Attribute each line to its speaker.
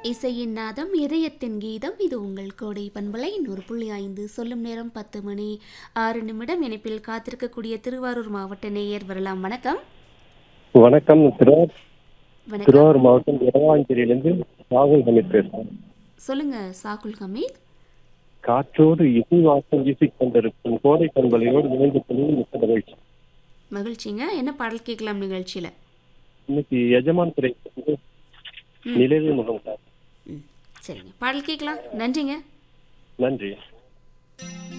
Speaker 1: இசையின் நாதம் இதயத்தின் கீதம் இது உங்கள் கோடை பண்பலை நூறு புள்ளி ஐந்து சொல்லும் நேரம் பத்து மணி ஆறு நிமிடம் இணைப்பில் காத்திருக்கக்கூடிய திருவாரூர் மாவட்ட நேயர் வரலாம் வணக்கம்
Speaker 2: வணக்கம் திருவாரூர்
Speaker 1: வணக்கம்
Speaker 2: திருவாரூர் மாவட்டம் இரவாஞ்சேரியிலிருந்து ராகுல் ஹமீத் பேசுறேன்
Speaker 1: சொல்லுங்க சாகுல் ஹமீத்
Speaker 2: காற்றோடு இசை வாசம் வீசிக் கொண்டிருக்கும் கோடை பண்பலையோடு இணைந்து கொள்வது மிக்க மகிழ்ச்சி
Speaker 1: மகிழ்ச்சிங்க என்ன பாடல் கேட்கலாம் நிகழ்ச்சியில
Speaker 2: இன்னைக்கு எஜமான் துறை நிலவு முகம் சார்
Speaker 1: ம் சரிங்க பாடல் கேட்கலாம் நன்றிங்க
Speaker 2: நன்றி